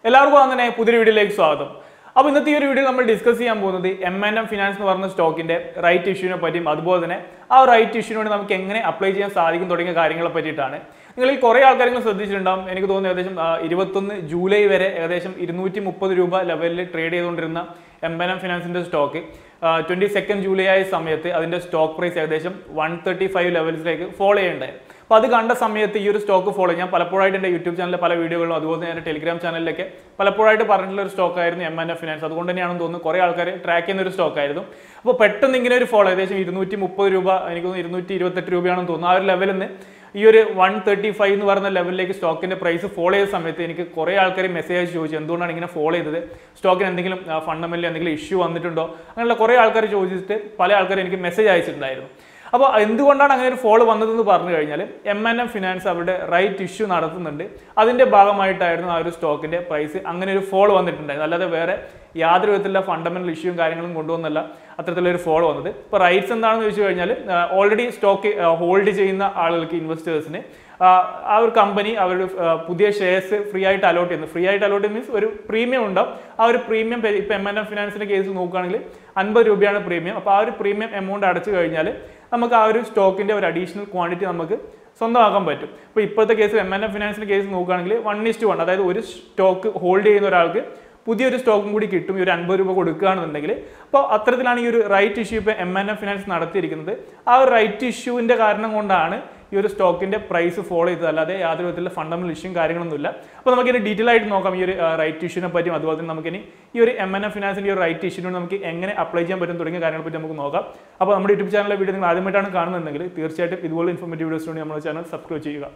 എല്ലാവർക്കും അങ്ങനെ പുതിയൊരു വീഡിയോയിലേക്ക് സ്വാഗതം അപ്പോൾ ഇന്നത്തെ ഈ ഒരു വീഡിയോ നമ്മൾ ഡിസ്കസ് ചെയ്യാൻ പോകുന്നത് എം എൻ എം ഫിനാൻസ് എന്ന് പറയുന്ന സ്റ്റോക്കിന്റെ റൈറ്റ് ഇഷ്യൂവിനെ പറ്റിയും അതുപോലെ തന്നെ ആ റൈറ്റ് ഇഷ്യൂവിന് വേണ്ടി നമുക്ക് എങ്ങനെ അപ്ലൈ ചെയ്യാൻ സാധിക്കും തുടങ്ങിയ കാര്യങ്ങളെ പറ്റിയിട്ടാണ് നിങ്ങളിൽ കുറേ ആൾക്കാരെങ്കിലും ശ്രദ്ധിച്ചിട്ടുണ്ടാവും എനിക്ക് തോന്നുന്നു ഏകദേശം ആ, ഇരുപത്തൊന്ന് ജൂലൈ വരെ ഏകദേശം ഇരുന്നൂറ്റി മുപ്പത് രൂപ ലെവലിൽ ട്രേഡ് ചെയ്തുകൊണ്ടിരുന്ന എം എൻ എം ഫിനാൻസിന്റെ സ്റ്റോക്ക് ട്വന്റി സെക്കൻഡ് ജൂലൈ ആയ സമയത്ത് അതിന്റെ സ്റ്റോക്ക് പ്രൈസ് ഏകദേശം വൺ തേർട്ടി ഫൈവ് ലെവൽസിലേക്ക് ഫോളോ ചെയ്യേണ്ടായി അപ്പോൾ അത് കണ്ട സമയത്ത് ഈ ഒരു സ്റ്റോക്ക് ഫോളോ ഞാൻ പലപ്പോഴായിട്ട് എൻ്റെ യൂട്യൂബ് ചാനലിലെ പല വീഡിയോകളും അതുപോലെ തന്നെ എൻ്റെ ടെലിഗ്രാം ചാനലിലൊക്കെ പലപ്പോഴായിട്ട് പറഞ്ഞിട്ടുള്ള ഒരു സ്റ്റോക്ക് ആയിരുന്നു എം എൻ എഫ് ഫിനാൻസ് അതുകൊണ്ട് തന്നെയാണെന്ന് തോന്നുന്നു കുറേ ആൾക്കാർ ട്രാക്ക് ചെയ്യുന്ന ഒരു സ്റ്റോക്ക് ആയിരുന്നു അപ്പോൾ പെട്ടെന്ന് ഇങ്ങനെ ഒരു ഫോളോ ഏകദേശം ഇരുന്നൂറ്റി മുപ്പത് രൂപ എനിക്ക് തോന്നുന്നു ഇരുന്നൂറ്റി ഇരുപത്തെട്ട് രൂപയാണെന്ന് തോന്നുന്നു ആ ഒരു ലെവലിൽ നിന്ന് ഈ ഒരു വൺ തേർട്ടി ഫൈവ് എന്ന് പറയുന്ന ലെവലിലേക്ക് സ്റ്റോക്കിന്റെ പ്രൈസ് ഫോളോ ചെയ്ത സമയത്ത് എനിക്ക് കുറേ ആൾക്കാർ മെസ്സേജ് അയച്ച് ചോദിച്ചു എന്തുകൊണ്ടാണ് ഇങ്ങനെ ഫോളോ ചെയ്തത് സ്റ്റോക്കിന് എന്തെങ്കിലും ഫണ്ടമെന്റലി എന്തെങ്കിലും ഇഷ്യൂ വന്നിട്ടുണ്ടോ അങ്ങനെയുള്ള കുറേ ആൾക്കാർ ചോദിച്ചിട്ട് പല ആൾക്കാരും എനിക്ക് മെസ്സേജ് അയച്ചിട്ടുണ്ടായിരുന്നു അപ്പോൾ എന്തുകൊണ്ടാണ് അങ്ങനെ ഒരു ഫോൾ വന്നതെന്ന് പറഞ്ഞു കഴിഞ്ഞാൽ എം എൻ എം ഫിനാൻസ് അവരുടെ റൈറ്റ് ഇഷ്യൂ നടത്തുന്നുണ്ട് അതിന്റെ ഭാഗമായിട്ടായിരുന്നു ആ ഒരു സ്റ്റോക്കിന്റെ പ്രൈസ് അങ്ങനെ ഒരു ഫോൾ വന്നിട്ടുണ്ടായിരുന്നു അല്ലാതെ വേറെ യാതൊരു വിധത്തിലുള്ള ഫണ്ടമെന്റൽ ഇഷ്യൂവും കാര്യങ്ങളും കൊണ്ടുവന്നല്ല അത്തരത്തിലൊരു ഫോൾ വന്നത് ഇപ്പോൾ റൈറ്റ്സ് എന്താണെന്ന് ചോദിച്ചു കഴിഞ്ഞാൽ ഓൾറെഡി സ്റ്റോക്ക് ഹോൾഡ് ചെയ്യുന്ന ആളുകൾക്ക് ഇൻവെസ്റ്റേഴ്സിന് ആ ഒരു കമ്പനി അവരുടെ ആ, പുതിയ ഷെയർസ് ഫ്രീ ആയിട്ട് അലോട്ട് ചെയ്യുന്നു ഫ്രീ ആയിട്ട് അലോട്ട് മീൻസ് ഒരു പ്രീമിയം ഉണ്ടാവും ആ ഒരു പ്രീമിയം ഇപ്പം എം എൻ എം ഫിനാൻസിന്റെ കേസ് നോക്കുകയാണെങ്കിൽ അൻപത് രൂപയാണ് പ്രീമിയം അപ്പോൾ ആ ഒരു പ്രീമിയം എമൗണ്ട് അടച്ചു കഴിഞ്ഞാൽ നമുക്ക് ആ ഒരു സ്റ്റോക്കിന്റെ ഒരു അഡീഷണൽ ക്വാണ്ടിറ്റി നമുക്ക് സ്വന്തമാക്കാൻ പറ്റും അപ്പോൾ ഇപ്പോഴത്തെ കേസ് എം എൻ എം ഫിനാൻസിന്റെ കേസ് നോക്കുകയാണെങ്കിൽ വൺ ഇസ്റ്റ് വൺ അതായത് ഒരു സ്റ്റോക്ക് ഹോൾഡ് ചെയ്യുന്ന ഒരാൾക്ക് പുതിയൊരു സ്റ്റോക്കും കൂടി കിട്ടും ഈ ഒരു അൻപത് രൂപ കൊടുക്കുകയാണെന്നുണ്ടെങ്കിൽ അപ്പോൾ അത്തരത്തിലാണ് ഈ ഒരു റൈറ്റ് ഇഷ്യൂ ഇപ്പോൾ എം എൻ എം ഫിനാൻസ് നടത്തിയിരിക്കുന്നത് ആ ഒരു റൈറ്റ് ഇഷ്യൂവിൻ്റെ കാരണം കൊണ്ടാണ് ഈ ഒരു സ്റ്റോക്കിന്റെ പ്രൈസ് ഫോളോ ചെയ്തത് അല്ലാതെ യാതൊരു വിധത്തിലുള്ള ഫണ്ടമെന്റൽ ഇഷ്യൂയും കാര്യങ്ങളൊന്നുമില്ല അപ്പോൾ നമുക്ക് ഇനി ഡീറ്റെയിൽ ആയിട്ട് നോക്കാം ഈ ഒരു റൈറ്റ് ഇഷ്യൂനെ പറ്റിയും അതുപോലെ തന്നെ നമുക്കിനി ഈ ഒരു എം എൻ എം ഫിനാൻസിന്റെ ഈ ഒരു റൈറ്റ് ഇഷ്യൂവിന് നമുക്ക് എങ്ങനെ അപ്ലൈ ചെയ്യാൻ പറ്റും തുടങ്ങിയ കാര്യങ്ങളെ പറ്റി നമുക്ക് നോക്കാം അപ്പോൾ നമ്മുടെ യൂട്യൂബ് ചാനലിലെ വീഡിയോ നിങ്ങൾ ആദ്യമായിട്ടാണ് കാണുന്നുണ്ടെങ്കിൽ തീർച്ചയായിട്ടും ഇതുപോലെ ഇൻഫോർമേറ്റീവ് വീഡിയോസ് വേണ്ടി നമ്മുടെ ചാനൽ സബ്സ്ക്രൈബ് ചെയ്യുക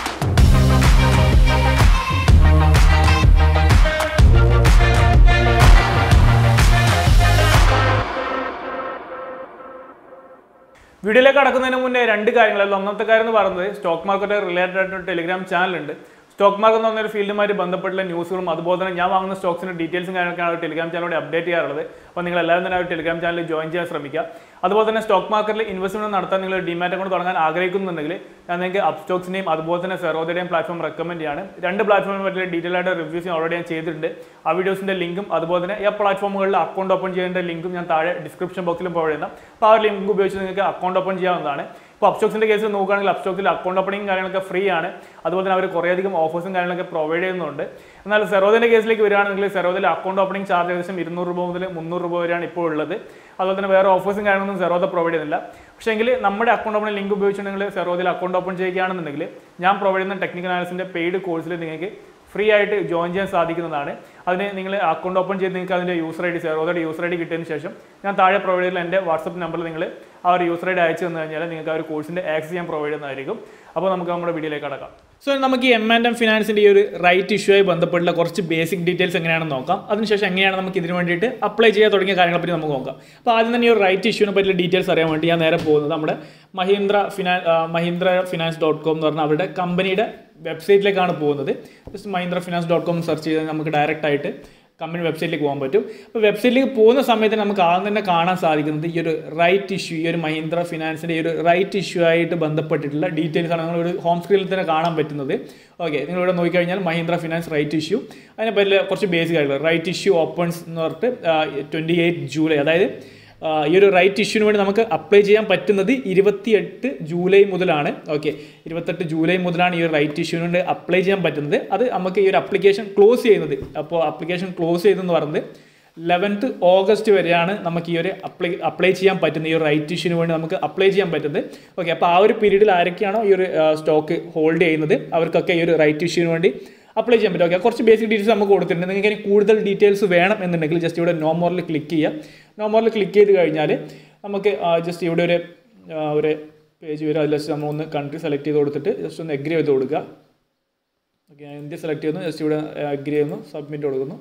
വീഡിയോയിലേക്ക് കടക്കുന്നതിന് മുന്നേ രണ്ട് കാര്യങ്ങളല്ല ഒന്നാമത്തെ കാര്യം എന്ന് പറയുന്നത് സ്റ്റോക്ക് മാർക്കറ്റ് റിലേറ്റഡ് ആയിട്ട് ടെലിഗ്രാം ചാനലുണ്ട് സ്റ്റോക്ക് മാർക്കറ്റ് എന്ന് പറഞ്ഞ ഒരു ഫീൽഡുമായിട്ട് ബന്ധപ്പെട്ടുള്ള ന്യൂസുകളും അതുപോലെ തന്നെ ഞാൻ വാങ്ങുന്ന സ്റ്റോക്സിന്റെ ഡീറ്റെയിൽസും കാര്യങ്ങളൊക്കെയാണ് ടെലിഗ്രാം ചാനലിലൂടെ അപ്ഡേറ്റ് ചെയ്യാറുള്ളത് അപ്പോൾ നിങ്ങൾ എല്ലാവരും തന്നെ ആ ഒരു ടെലിഗ്രാം ചാനലിൽ ജോയിൻ ചെയ്യാൻ ശ്രമിക്കുക അതുപോലെ തന്നെ സ്റ്റോക്ക് മാർക്കറ്റിൽ ഇൻവെസ്റ്റ്മെന്റ് നടത്താൻ നിങ്ങൾ ഡിമാറ്റ് അക്കൗണ്ട് തുടങ്ങാൻ ആഗ്രഹിക്കുന്നുണ്ടെങ്കിൽ ഞാൻ നിങ്ങൾക്ക് അപ് സ്റ്റോക്സിനെയും അതുപോലെ തന്നെ സെറോദയുടെയും പ്ലാറ്റ്ഫോം റെക്കമെൻഡ് ചെയ്യാണ് രണ്ട് പ്ലാറ്റ്ഫോമിനെ പറ്റിയ ഡീറ്റെയിൽ ആയിട്ട് റിവ്യൂസ് ഓൾറെഡി ഞാൻ ചെയ്തിട്ടുണ്ട് ആ വീഡിയോസിന്റെ ലിങ്കും അതുപോലെ തന്നെ ഈ പ്ലാറ്റ്ഫോമുകളിൽ അക്കൗണ്ട് ഓപ്പൺ ചെയ്യേണ്ട ലിങ്കും ഞാൻ താഴെ ഡിസ്ക്രിപ്ഷൻ ബോക്സിലും പ്രൊവൈഡ് ചെയ്യുന്ന അപ്പോൾ ആ ഒരു ലിങ്ക് ഉപയോഗിച്ച് നിങ്ങൾക്ക് അക്കൗണ്ട് ഓപ്പൺ ചെയ്യാവുന്നതാണ് ഇപ്പോൾ അപ്സ്റ്റോക്സിന്റെ കേസിൽ നോക്കുകയാണെങ്കിൽ അപ്സ്റ്റോക്സിൽ അക്കൗണ്ട് ഓപ്പണിംഗ് കാര്യങ്ങളൊക്കെ ഫ്രീ ആണ് അതുപോലെ തന്നെ അവർ കുറേയധികം ഓഫേഴ്സും കാര്യങ്ങളൊക്കെ പ്രൊവൈഡ് ചെയ്യുന്നുണ്ട് എന്നാൽ സെറോദിന്റെ കേസിലേക്ക് വരികയാണെങ്കിൽ സെറോദിൽ അക്കൗണ്ട് ഓപ്പണിംഗ് ചാർജ് ഏകദേശം ഇരുന്നൂറ് രൂപ മുതൽ മുന്നൂറ് രൂപ വരെയാണ് ഇപ്പോൾ ഉള്ളത് അതുപോലെ തന്നെ വേറെ ഓഫേഴ്സും കാര്യങ്ങളൊന്നും സെറോദ പ്രൊവൈഡ് ചെയ്യുന്നില്ല പക്ഷേ എങ്കിൽ നമ്മുടെ അക്കൗണ്ട് ഓപ്പണിംഗ് ലിങ്ക് ഉപയോഗിച്ചിട്ടുണ്ടെങ്കിൽ സെറോദിൽ അക്കൗണ്ട് ഓപ്പൺ ചെയ്യുകയാണെന്നുണ്ടെങ്കിൽ ഞാൻ പ്രൊവൈഡ് ചെയ്യുന്ന ടെക്നിക്കൽ അനാലിസിന്റെ പെയ്ഡ് കോഴ്സിൽ നിങ്ങൾക്ക് ഫ്രീ ആയിട്ട് ജോയിൻ ചെയ്യാൻ സാധിക്കുന്നതാണ് അതിന് നിങ്ങൾ അക്കൗണ്ട് ഓപ്പൺ ചെയ്ത് നിങ്ങൾക്ക് അതിൻ്റെ യൂസർ ഐ ഡി സെറോദയുടെ യൂസർ ഐ ഡി കിട്ടിയതിന് ശേഷം ഞാൻ താഴെ പ്രൊവൈഡ് ചെയ്യുന്ന എൻ്റെ വാട്സപ്പ് നമ്പറിൽ നിങ്ങൾ ആ ഒരു യൂസർ ഐ ഡി അയച്ചു തന്നു കഴിഞ്ഞാൽ നിങ്ങൾക്ക് ആ ഒരു കോഴ്സിൻ്റെ ആക്സസ് ഞാൻ പ്രൊവൈഡ് ചെയ്യുന്നതായിരിക്കും അപ്പോൾ നമുക്ക് നമ്മുടെ വീഡിയോയിലേക്ക് കടക്കാം സോ നമുക്ക് ഈ എം ആൻഡ് എം ഫിനാൻസിൻ്റെ ഈ ഒരു റൈറ്റ് ഇഷ്യൂ ആയി ബന്ധപ്പെട്ടുള്ള കുറച്ച് ബേസിക് ഡീറ്റെയിൽസ് എങ്ങനെയാണെന്ന് നോക്കാം അതിനുശേഷം എങ്ങനെയാണ് നമുക്ക് ഇതിന് വേണ്ടിയിട്ട് അപ്ലൈ ചെയ്യാൻ തുടങ്ങിയ കാര്യങ്ങളെ പറ്റി നമുക്ക് നോക്കാം അപ്പോൾ ആദ്യം തന്നെ ഈ ഒരു റൈറ്റ് ഇഷ്യൂവിനെ പറ്റിയുള്ള ഡീറ്റെയിൽസ് അറിയാൻ വേണ്ടി ഞാൻ നേരെ പോകുന്നത് നമ്മുടെ മഹീന്ദ്ര ഫിനാൻ മഹീന്ദ്ര ഫിനാൻസ് ഡോട്ട് കോം എന്ന് പറഞ്ഞ അവരുടെ കമ്പനിയുടെ വെബ്സൈറ്റിലേക്കാണ് പോകുന്നത് just Mahindra finance dot com search ചെയ്താൽ നമുക്ക് ഡയറക്റ്റ് ആയിട്ട് കമ്പനി വെബ്സൈറ്റിലേക്ക് പോകാൻ പറ്റും അപ്പോൾ വെബ്സൈറ്റിലേക്ക് പോകുന്ന സമയത്ത് നമുക്ക് ആദ്യം തന്നെ കാണാൻ സാധിക്കുന്നത് ഈ ഒരു റൈറ്റ് ഇഷ്യൂ ഈ ഒരു മഹീന്ദ്ര ഫിനാൻസിൻ്റെ ഈ ഒരു റൈറ്റ് ഇഷ്യൂ ആയിട്ട് ബന്ധപ്പെട്ടിട്ടുള്ള ഡീറ്റെയിൽസ് ആണ് നിങ്ങളൊരു ഹോം സ്ക്രീനിൽ തന്നെ കാണാൻ പറ്റുന്നത് ഓക്കെ നിങ്ങളിവിടെ നോക്കിക്കഴിഞ്ഞാൽ മഹീന്ദ്ര ഫിനാൻസ് റൈറ്റ് ഇഷ്യൂ അതിനെ പറ്റിയ കുറച്ച് ബേസിക് ആയിട്ടുള്ള റൈറ്റ് ഇഷ്യൂ ഓപ്പൺസ് എന്ന് പറഞ്ഞിട്ട് ട്വൻറ്റി എയ്റ്റ് ജൂലൈ അതായത് ആ, ഈ ഒരു റൈറ്റ് ഇഷ്യൂവിന് വേണ്ടി നമുക്ക് അപ്ലൈ ചെയ്യാൻ പറ്റുന്നത് ഇരുപത്തിയെട്ട് ജൂലൈ മുതലാണ് ഓക്കെ ഇരുപത്തെട്ട് ജൂലൈ മുതലാണ് ഈ ഒരു റൈറ്റ് ഇഷ്യൂവിന് വേണ്ടി അപ്ലൈ ചെയ്യാൻ പറ്റുന്നത് അത് നമുക്ക് ഈ ഒരു അപ്ലിക്കേഷൻ ക്ലോസ് ചെയ്യുന്നത് അപ്പോൾ അപ്ലിക്കേഷൻ ക്ലോസ് ചെയ്തെന്ന് പറയുന്നത് ലെവൻത്ത് ഓഗസ്റ്റ് വരെയാണ് നമുക്ക് ഈ ഒരു അപ്ലൈ അപ്ലൈ ചെയ്യാൻ പറ്റുന്നത് ഈ ഒരു റൈറ്റ് ഇഷ്യൂവിന് വേണ്ടി നമുക്ക് അപ്ലൈ ചെയ്യാൻ പറ്റുന്നത് ഓക്കെ അപ്പോൾ ആ ഒരു പീരീഡിൽ ആരൊക്കെയാണോ ഈ ഒരു സ്റ്റോക്ക് ഹോൾഡ് ചെയ്യുന്നത് അവർക്കൊക്കെ ഈ ഒരു റൈറ്റ് ഇഷ്യൂവിന് വേണ്ടി അപ്ലൈ ചെയ്യാൻ പറ്റും ഓക്കെ കുറച്ച് ബേസിക് ഡീറ്റെയിൽസ് നമുക്ക് കൊടുത്തിട്ടുണ്ട് നിങ്ങൾക്ക് ഇനി കൂടുതൽ ഡീറ്റെയിൽസ് വേണം എന്നുണ്ടെങ്കിൽ ജസ്റ്റ് ഇവിടെ നോ മോറിൽ ക്ലിക്ക് ചെയ്യുക നോ മോറിൽ ക്ലിക്ക് ചെയ്ത് കഴിഞ്ഞാൽ നമുക്ക് ജസ്റ്റ് ഇവിടെ ഒരു ആ, ഒരു പേജ് വരും അതിൽ ജസ്റ്റ് നമ്മൾ ഒന്ന് കൺട്രി സെലക്ട് ചെയ്ത് കൊടുത്തിട്ട് ജസ്റ്റ് ഒന്ന് എഗ്രി ചെയ്ത് കൊടുക്കുക ഓക്കെ ഞാൻ ഇന്ത്യ സെലക്ട് ചെയ്യുന്നു ജസ്റ്റ് ഇവിടെ അഗ്രി ചെയ്യുന്നു സബ്മിറ്റ് കൊടുക്കുന്നു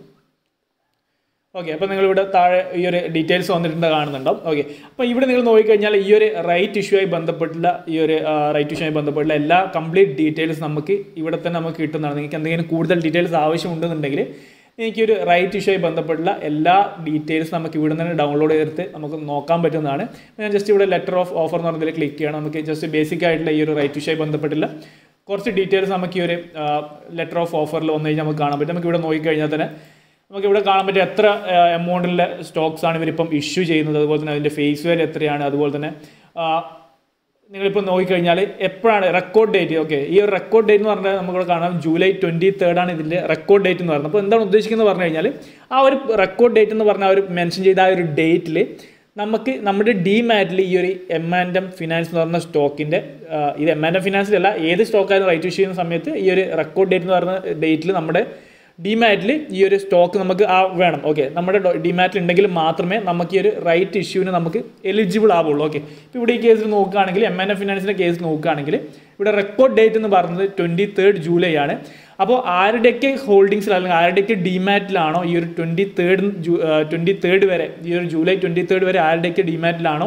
ഓക്കെ അപ്പോൾ നിങ്ങൾ ഇവിടെ താഴെ ഈ ഒരു ഡീറ്റെയിൽസ് വന്നിട്ടുണ്ട് കാണുന്നുണ്ടാവും ഓക്കെ അപ്പോൾ ഇവിടെ നിങ്ങൾ നോക്കിക്കഴിഞ്ഞാൽ ഈ ഒരു റൈറ്റ് ഇഷ്യൂ ആയി ബന്ധപ്പെട്ടുള്ള ഈ ഒരു റൈറ്റ് ഇഷ്യൂ ആയി ബന്ധപ്പെട്ടുള്ള എല്ലാ കംപ്ലീറ്റ് ഡീറ്റെയിൽസ് നമുക്ക് ഇവിടെ തന്നെ നമുക്ക് കിട്ടുന്നതാണ് നിങ്ങൾക്ക് എന്തെങ്കിലും കൂടുതൽ ഡീറ്റെയിൽസ് ആവശ്യമുണ്ടെന്നുണ്ടെങ്കിൽ എനിക്ക് ഒരു റൈറ്റ് ഇഷ്യൂ ആയി ബന്ധപ്പെട്ടുള്ള എല്ലാ ഡീറ്റെയിൽസ് നമുക്ക് ഇവിടെ നിന്ന് ഡൗൺലോഡ് ചെയ്തെടുത്ത് നമുക്ക് നോക്കാൻ പറ്റുന്നതാണ് ഞാൻ ജസ്റ്റ് ഇവിടെ ലെറ്റർ ഓഫ് ഓഫർ എന്ന് പറഞ്ഞതിൽ ക്ലിക്ക് ചെയ്യണം നമുക്ക് ജസ്റ്റ് ബേസിക് ആയിട്ടുള്ള ഈ ഒരു റൈറ്റ് ഇഷ്യൂ ആയി ബന്ധപ്പെട്ടുള്ള കുറച്ച് ഡീറ്റെയിൽസ് നമുക്ക് ഈ ഒരു ലെറ്റർ ഓഫ് ഓഫറിൽ വന്നു കഴിഞ്ഞാൽ നമുക്ക് കാണാൻ പറ്റും നമുക്ക് ഇവിടെ നോക്കിക്കഴിഞ്ഞാൽ തന്നെ നമുക്ക് ഇവിടെ കാണാൻ പറ്റും എത്ര എമൗണ്ടിലെ സ്റ്റോക്സ് ആണ് ഇവരിപ്പം ഇഷ്യൂ ചെയ്യുന്നത് അതുപോലെ തന്നെ അതിൻ്റെ ഫേസ് വാല്യൂ എത്രയാണ് അതുപോലെ തന്നെ ആ, നിങ്ങളിപ്പോൾ നോക്കിക്കഴിഞ്ഞാൽ എപ്പോഴാണ് റെക്കോർഡ് ഡേറ്റ് ഓക്കെ ഈ ഒരു റെക്കോർഡ് ഡേറ്റ് എന്ന് പറഞ്ഞാൽ നമുക്കിവിടെ കാണാം ജൂലൈ ട്വൻറ്റി തേർഡാണ് ഇതിൻ്റെ റെക്കോർഡ് ഡേറ്റ് എന്ന് പറയുന്നത് അപ്പോൾ എന്താണ് ഉദ്ദേശിക്കുന്നത് പറഞ്ഞു കഴിഞ്ഞാൽ ആ ഒരു റെക്കോർഡ് ഡേറ്റ് എന്ന് പറഞ്ഞാൽ അവർ മെൻഷൻ ചെയ്ത ആ ഒരു ഡേറ്റിൽ നമുക്ക് നമ്മുടെ ഡിമാറ്റിൽ ഈ ഒരു എം ആൻഡ് എം ഫിനാൻസ് എന്ന് പറഞ്ഞ സ്റ്റോക്കിൻ്റെ ഇത് എം ആൻഡ് എം ഫിനാൻസിലല്ല ഏത് സ്റ്റോക്കായാലും റൈറ്റ് ഇഷ്യൂ ചെയ്യുന്ന സമയത്ത് ഈ ഒരു റെക്കോർഡ് ഡേറ്റ് എന്ന് പറയുന്ന ഡേറ്റിൽ നമ്മുടെ ഡിമാറ്റിൽ ഈ ഒരു സ്റ്റോക്ക് നമുക്ക് ആ വേണം ഓക്കെ നമ്മുടെ ഡിമാറ്റിൽ ഉണ്ടെങ്കിൽ മാത്രമേ നമുക്ക് ഈ ഒരു റൈറ്റ് ഇഷ്യൂവിന് നമുക്ക് എലിജിബിൾ ആവുള്ളൂ ഓക്കെ ഇപ്പോൾ ഇവിടെ ഈ കേസിൽ നോക്കുകയാണെങ്കിൽ എം എൻ എഫ് ഫിനാൻസിൻ്റെ കേസ് നോക്കുകയാണെങ്കിൽ ഇവിടെ റെക്കോർഡ് ഡേറ്റ് എന്ന് പറയുന്നത് ട്വൻറ്റി തേർഡ് ജൂലൈ ആണ് അപ്പോൾ ആരുടെയൊക്കെ ഹോൾഡിങ്സിൽ അല്ലെങ്കിൽ ആരുടെയൊക്കെ ഡിമാറ്റിലാണോ ഈ ഒരു ട്വൻറ്റി തേർഡ് ട്വൻറ്റി തേർഡ് വരെ ഈ ഒരു ജൂലൈ ട്വൻറ്റി തേർഡ് വരെ ആരുടെയൊക്കെ ഡിമാറ്റിലാണോ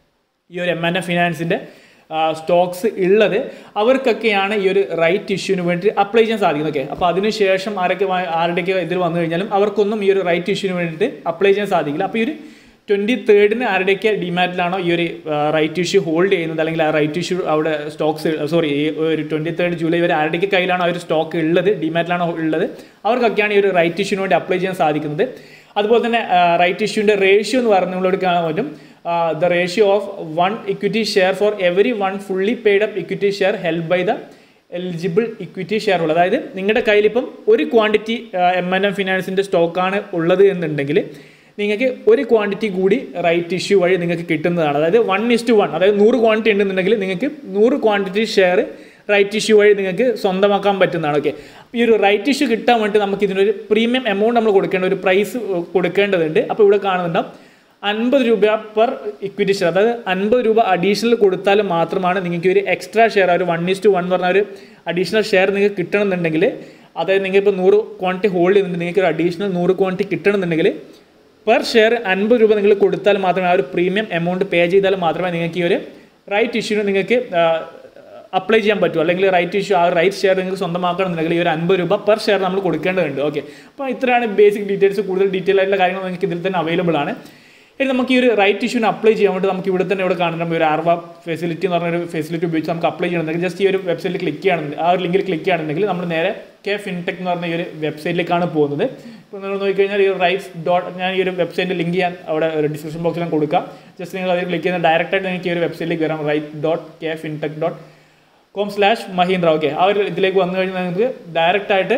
ഈ ഒരു എം എൻ എഫ് ഫിനാൻസിൻ്റെ സ്റ്റോക്സ് ഉള്ളത് അവർക്കൊക്കെയാണ് ഈ ഒരു റൈറ്റ് ഇഷ്യൂവിന് വേണ്ടി അപ്ലൈ ചെയ്യാൻ സാധിക്കുന്നത് ഓക്കെ അപ്പോൾ അതിനുശേഷം ആരൊക്കെ വാ- ആരുടെയൊക്കെ ഇതിൽ വന്നു കഴിഞ്ഞാലും അവർക്കൊന്നും ഈ ഒരു റൈറ്റ് ഇഷ്യൂവിന് വേണ്ടിയിട്ട് അപ്ലൈ ചെയ്യാൻ സാധിക്കില്ല അപ്പോൾ ഈ ഒരു ട്വൻറ്റി തേർഡിന് ആരുടെയൊക്കെ ഡിമാറ്റിലാണോ ഈ ഒരു റൈറ്റ് ഇഷ്യൂ ഹോൾഡ് ചെയ്യുന്നത് അല്ലെങ്കിൽ ആ റൈറ്റ് ഇഷ്യൂ അവിടെ സ്റ്റോക്സ് സോറി ഈ ഒരു ട്വൻറ്റി തേർഡ് ജൂലൈ വരെ ആരുടെയൊക്കെ കയ്യിലാണോ ആ ഒരു സ്റ്റോക്ക് ഉള്ളത് ഡിമാറ്റിലാണോ ഉള്ളത് അവർക്കൊക്കെയാണ് ഈ ഒരു റൈറ്റ് ഇഷ്യൂവിന് വേണ്ടി അപ്ലൈ ചെയ്യാൻ സാധിക്കുന്നത് അതുപോലെ തന്നെ റൈറ്റ് ഇഷ്യൂവിൻ്റെ റേഷ്യോ എന്ന് പറഞ്ഞ് നമ്മളോട് കാണാൻ പറ്റും the ratio of one equity share for every one fully paid up equity share held by the eligible equity share ഉള്ളത് അതായത് നിങ്ങളുടെ കയ്യിൽ ഇപ്പം ഒരു ക്വാണ്ടിറ്റി എം എൻ എം ഫിനാൻസിൻ്റെ സ്റ്റോക്കാണ് ഉള്ളത് എന്നുണ്ടെങ്കിൽ നിങ്ങൾക്ക് ഒരു ക്വാണ്ടിറ്റി കൂടി റൈറ്റ് ഇഷ്യൂ വഴി നിങ്ങൾക്ക് കിട്ടുന്നതാണ് അതായത് വൺ ഇസ് വൺ അതായത് നൂറ് ക്വാണ്ടിറ്റി ഉണ്ടെന്നുണ്ടെങ്കിൽ നിങ്ങൾക്ക് നൂറ് ക്വാണ്ടിറ്റി ഷെയർ റൈറ്റ് ഇഷ്യൂ വഴി നിങ്ങൾക്ക് സ്വന്തമാക്കാൻ പറ്റുന്നതാണ് ഓക്കെ ഈ ഒരു റൈറ്റ് ഇഷ്യൂ കിട്ടാൻ വേണ്ടി നമുക്ക് ഇതിനൊരു പ്രീമിയം എമൗണ്ട് നമ്മൾ കൊടുക്കേണ്ട ഒരു പ്രൈസ് കൊടുക്കേണ്ടതുണ്ട് അപ്പോൾ ഇവിടെ കാണുന്നുണ്ടാവും അൻപത് രൂപ പെർ ഇക്വിറ്റി ഷെയർ അതായത് അൻപത് രൂപ അഡീഷണൽ കൊടുത്താൽ മാത്രമാണ് നിങ്ങൾക്ക് ഒരു എക്സ്ട്രാ ഷെയർ ഒരു വൺ ഇസ് ടു വൺ പറഞ്ഞ ഒരു അഡീഷണൽ ഷെയർ നിങ്ങൾക്ക് കിട്ടണമെന്നുണ്ടെങ്കിൽ അതായത് നിങ്ങൾ ഇപ്പോൾ നൂറ് ക്വാണ്ടിറ്റി ഹോൾഡ് ചെയ്യുന്നുണ്ട് നിങ്ങൾക്ക് ഒരു അഡീഷണൽ നൂറ് ക്വാണ്ടിറ്റി കിട്ടണമെന്നുണ്ടെങ്കിൽ പെർ ഷെയർ അൻപത് രൂപ നിങ്ങൾ കൊടുത്താൽ മാത്രമേ ആ ഒരു പ്രീമിയം എമൗണ്ട് പേ ചെയ്താൽ മാത്രമേ നിങ്ങൾക്ക് ഈ ഒരു റൈറ്റ് ഇഷ്യൂന് നിങ്ങൾക്ക് അപ്ലൈ ചെയ്യാൻ പറ്റൂ അല്ലെങ്കിൽ റൈറ്റ് ഇഷ്യൂ ആ റൈറ്റ് ഷെയർ നിങ്ങൾക്ക് സ്വന്തമാക്കണമെന്നുണ്ടെങ്കിൽ ഈ ഒരു അൻപത് രൂപ പെർ ഷെയർ നമ്മൾ കൊടുക്കേണ്ടതുണ്ട് ഓക്കെ അപ്പോൾ ഇത്രയാണ് ബേസിക് ഡീറ്റെയിൽസ് കൂടുതൽ ഡീറ്റെയിൽ ആയിട്ടുള്ള കാര്യങ്ങൾ നിങ്ങൾക്ക് ഇതിൽ തന്നെ അവൈലബിൾ ആണ് ഇനി നമുക്ക് ഈ ഒരു റൈറ്റ് ഇഷ്യൂന് അപ്ലൈ ചെയ്യാൻ വേണ്ടി നമുക്ക് ഇവിടെ തന്നെ ഇവിടെ കാണുന്ന ഒരു ആർവ ഫെസിലിറ്റി എന്ന് പറഞ്ഞൊരു ഫെസിലിറ്റി ഉപയോഗിച്ച് നമുക്ക് അപ്ലൈ ചെയ്യണമെങ്കിൽ ജസ്റ്റ് ഈ ഒരു വെബ്സൈറ്റിൽ ക്ലിക്ക് ചെയ്യണമെങ്കിൽ ആ ഒരു ലിങ്കിൽ ക്ലിക്ക് ചെയ്യുകയാണെന്നുണ്ടെങ്കിൽ നമ്മൾ നേരെ കെ ഫിൻടെക് എന്ന് പറഞ്ഞ ഈ ഒരു വെബ്സൈറ്റിലേക്കാണ് പോകുന്നത് ഇപ്പോൾ നിങ്ങൾ നോക്കിക്കഴിഞ്ഞാൽ ഈ റൈറ്റ്സ് ഡോട്ട് ഞാൻ ഈ ഒരു വെബ്സൈറ്റിൻ്റെ ലിങ്ക് ഞാൻ അവിടെ ഒരു ഡിസ്ക്രിപ്ഷൻ ബോക്സിൽ ഞാൻ കൊടുക്കാം ജസ്റ്റ് നിങ്ങൾ അതിൽ ക്ലിക്ക് ചെയ്യുന്ന ഡയറക്റ്റായിട്ട് നിങ്ങൾക്ക് ഈ ഒരു വെബ്സൈറ്റിലേക്ക് വരാം right dot K fintech dot com slash Mahindra okay ആ ഒരു ഇതിലേക്ക് വന്നു കഴിഞ്ഞാൽ നിങ്ങൾക്ക് ഡയറക്റ്റ് ആയിട്ട്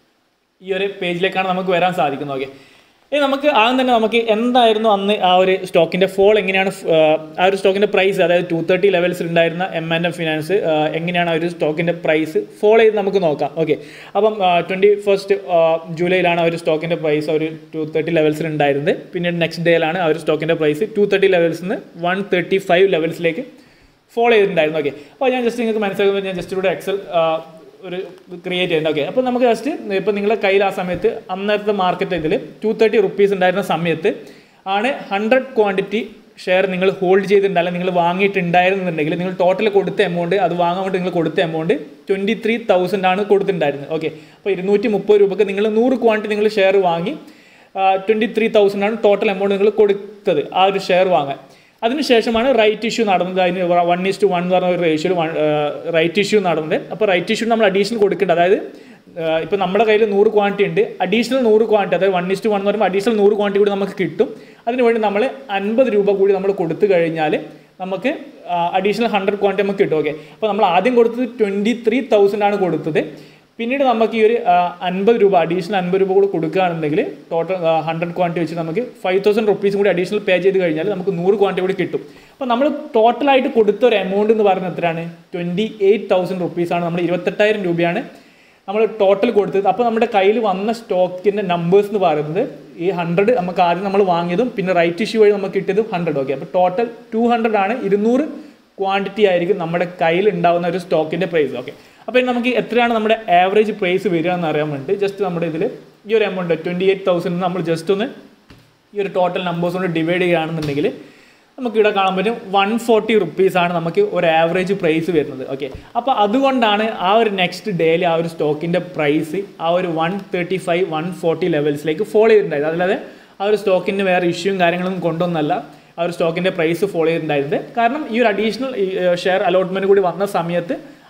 ഈ ഒരു പേജിലേക്കാണ് നമുക്ക് വരാൻ സാധിക്കുന്നത് ഓക്കെ ഇനി നമുക്ക് ആദ്യം തന്നെ നമുക്ക് എന്തായിരുന്നു അന്ന് ആ ഒരു സ്റ്റോക്കിൻ്റെ ഫോൾ എങ്ങനെയാണ് ഫ്- ആ ഒരു സ്റ്റോക്കിൻ്റെ പ്രൈസ് അതായത് ടു തേർട്ടി ലെവൽസിൽ ഉണ്ടായിരുന്ന എം ആൻഡ് എം ഫിനാൻസ് എങ്ങനെയാണ് ആ ഒരു സ്റ്റോക്കിൻ്റെ പ്രൈസ് ഫോൾ ചെയ്ത് നമുക്ക് നോക്കാം ഓക്കെ അപ്പം ട്വൻറ്റി ഫസ്റ്റ് ജൂലൈയിലാണ് ആ ഒരു സ്റ്റോക്കിൻ്റെ പ്രൈസ് ഒരു ടു തേർട്ടി ലെവൽസിൽ ഉണ്ടായിരുന്നത് പിന്നീട് നെക്സ്റ്റ് ഡേയിലാണ് ആ ഒരു സ്റ്റോക്കിൻ്റെ പ്രൈസ് ടു തേർട്ടി ലെവൽസിൽ നിന്ന് വൺ തേർട്ടി ഫൈവ് ലെവൽസിലേക്ക് ഫോളോ ചെയ്തിട്ടുണ്ടായിരുന്നു ഓക്കെ അപ്പോൾ ഞാൻ ജസ്റ്റ് നിങ്ങൾക്ക് മനസ്സിലാക്കുമ്പോൾ ഞാൻ ജസ്റ്റ് ഇവിടെ എക്സൽ ഒരു ക്രിയേറ്റ് ചെയ്യുന്നത് ഓക്കെ അപ്പോൾ നമുക്ക് ജസ്റ്റ് ഇപ്പോൾ നിങ്ങളുടെ കയ്യിൽ ആ സമയത്ത് അന്നത്തെ മാർക്കറ്റ് ഇതിൽ ടു തേർട്ടി റുപ്പീസ് ഉണ്ടായിരുന്ന സമയത്ത് ആണ് ഹൺഡ്രഡ് ക്വാണ്ടിറ്റി ഷെയർ നിങ്ങൾ ഹോൾഡ് ചെയ്തിട്ടുണ്ട് അല്ലെങ്കിൽ നിങ്ങൾ വാങ്ങിയിട്ടുണ്ടായിരുന്നുണ്ടെങ്കിൽ നിങ്ങൾ ടോട്ടൽ കൊടുത്ത എമൗണ്ട് അത് വാങ്ങാൻ വേണ്ടി നിങ്ങൾ കൊടുത്ത എമൗണ്ട് ട്വൻറ്റി ത്രീ തൗസൻഡ് ആണ് കൊടുത്തിട്ടുണ്ടായിരുന്നത് ഓക്കെ അപ്പോൾ ഇരുന്നൂറ്റി മുപ്പത് രൂപക്ക് നിങ്ങൾ നൂറ് ക്വാണ്ടിറ്റി നിങ്ങൾ ഷെയർ വാങ്ങി ട്വൻറ്റി ത്രീ തൗസൻഡ് ആണ് ടോട്ടൽ എമൗണ്ട് നിങ്ങൾ കൊടുത്തത് ആ ഒരു ഷെയർ വാങ്ങാൻ അതിനുശേഷമാണ് റൈറ്റ് ഇഷ്യൂ നടന്നത് അതിന് വൺ ഇസ് ടു വൺ എന്ന് പറഞ്ഞ ഒരു റേഷ്യോയിൽ റൈറ്റ് ഇഷ്യൂ നടന്നത് അപ്പോൾ റൈറ്റ് ഇഷ്യൂ നമ്മൾ അഡീഷണൽ കൊടുക്കേണ്ടത് അതായത് ഇപ്പോൾ നമ്മുടെ കയ്യിൽ നൂറ് ക്വാണ്ടിറ്റി ഉണ്ട് അഡീഷണൽ നൂറ് ക്വാണ്ടിറ്റി അതായത് വൺ ഇസ് ടു വൺ എന്ന് പറയുമ്പോൾ അഡീഷണൽ നൂറ് ക്വാണ്ടിറ്റി കൂടി നമുക്ക് കിട്ടും അതിനുവേണ്ടി നമ്മൾ അൻപത് രൂപ കൂടി നമ്മൾ കൊടുത്തു കഴിഞ്ഞാൽ നമുക്ക് അഡീഷണൽ ഹൺഡ്രഡ് ക്വാണ്ടിറ്റി നമുക്ക് കിട്ടും ഓക്കെ അപ്പോൾ നമ്മൾ ആദ്യം കൊടുത്തത് ട്വൻറ്റി ത്രീ തൗസൻഡ് ആണ് കൊടുത്തത് പിന്നീട് നമുക്ക് ഈ ഒരു അൻപത് രൂപ അഡീഷണൽ അൻപത് രൂപ കൂടി കൊടുക്കുകയാണെന്നുണ്ടെങ്കിൽ ടോട്ടൽ ഹൺഡ്രഡ് ക്വാണ്ടിറ്റി വെച്ച് നമുക്ക് ഫൈവ് തൗസൻഡ് റുപ്പീസ് കൂടി അഡീഷണൽ പേ ചെയ്ത് കഴിഞ്ഞാൽ നമുക്ക് നൂറ് ക്വാണ്ടിറ്റി കൂടി കിട്ടും അപ്പോൾ നമ്മൾ ടോട്ടലായിട്ട് കൊടുത്ത ഒരു എമൗണ്ട് എന്ന് പറയുന്നത് എത്രയാണ് ട്വൻറ്റി എയ്റ്റ് തൗസൻഡ് റുപ്പീസാണ് നമ്മൾ ഇരുപത്തെട്ടായിരം രൂപയാണ് നമ്മൾ ടോട്ടൽ കൊടുത്തത് അപ്പോൾ നമ്മുടെ കയ്യിൽ വന്ന സ്റ്റോക്കിൻ്റെ നമ്പേഴ്സ് എന്ന് പറയുന്നത് ഈ ഹൺഡ്രഡ് നമുക്ക് ആദ്യം നമ്മൾ വാങ്ങിയതും പിന്നെ റൈറ്റ് ഇഷ്യൂ വഴി നമുക്ക് കിട്ടിയതും ഹൺഡ്രഡ് ഓക്കെ അപ്പോൾ ടോട്ടൽ ടു ഹൺഡ്രഡ് ആണ് ഇരുന്നൂറ് ക്വാണ്ടിറ്റി ആയിരിക്കും നമ്മുടെ കയ്യിൽ ഉണ്ടാവുന്ന ഒരു സ്റ്റോക്കിൻ്റെ പ്രൈസ് ഓക്കെ അപ്പോൾ ഇനി നമുക്ക് എത്രയാണ് നമ്മുടെ ആവറേജ് പ്രൈസ് വരിക എന്ന് അറിയാൻ വേണ്ടി ജസ്റ്റ് നമ്മുടെ ഇതിൽ ഈ ഒരു എമൗണ്ട് ട്വൻറ്റി എയ്റ്റ് തൗസൻഡ് നമ്മൾ ജസ്റ്റ് ഒന്ന് ഈ ഒരു ടോട്ടൽ നമ്പേഴ്സ് കൊണ്ട് ഡിവൈഡ് ചെയ്യുകയാണെന്നുണ്ടെങ്കിൽ നമുക്ക് ഇവിടെ കാണാൻ പറ്റും വൺ ഫോർട്ടി റുപ്പീസാണ് നമുക്ക് ഒരു ആവറേജ് പ്രൈസ് വരുന്നത് ഓക്കെ അപ്പോൾ അതുകൊണ്ടാണ് ആ ഒരു നെക്സ്റ്റ് ഡേയിൽ ആ ഒരു സ്റ്റോക്കിൻ്റെ പ്രൈസ് ആ ഒരു one thirty five one forty ലെവൽസിലേക്ക് ഫോളോ ചെയ്തിട്ടുണ്ടായത് അല്ലാതെ ആ ഒരു സ്റ്റോക്കിന് വേറെ ഇഷ്യൂവും കാര്യങ്ങളൊന്നും കൊണ്ടൊന്നല്ല ആ ഒരു സ്റ്റോക്കിൻ്റെ പ്രൈസ് ഫോളോ ചെയ്തിട്ടുണ്ടായിരുന്നത് കാരണം ഈ ഒരു അഡീഷണൽ ഷെയർ അലോട്ട്മെൻറ്റ് കൂടി വന്ന സമയത്ത്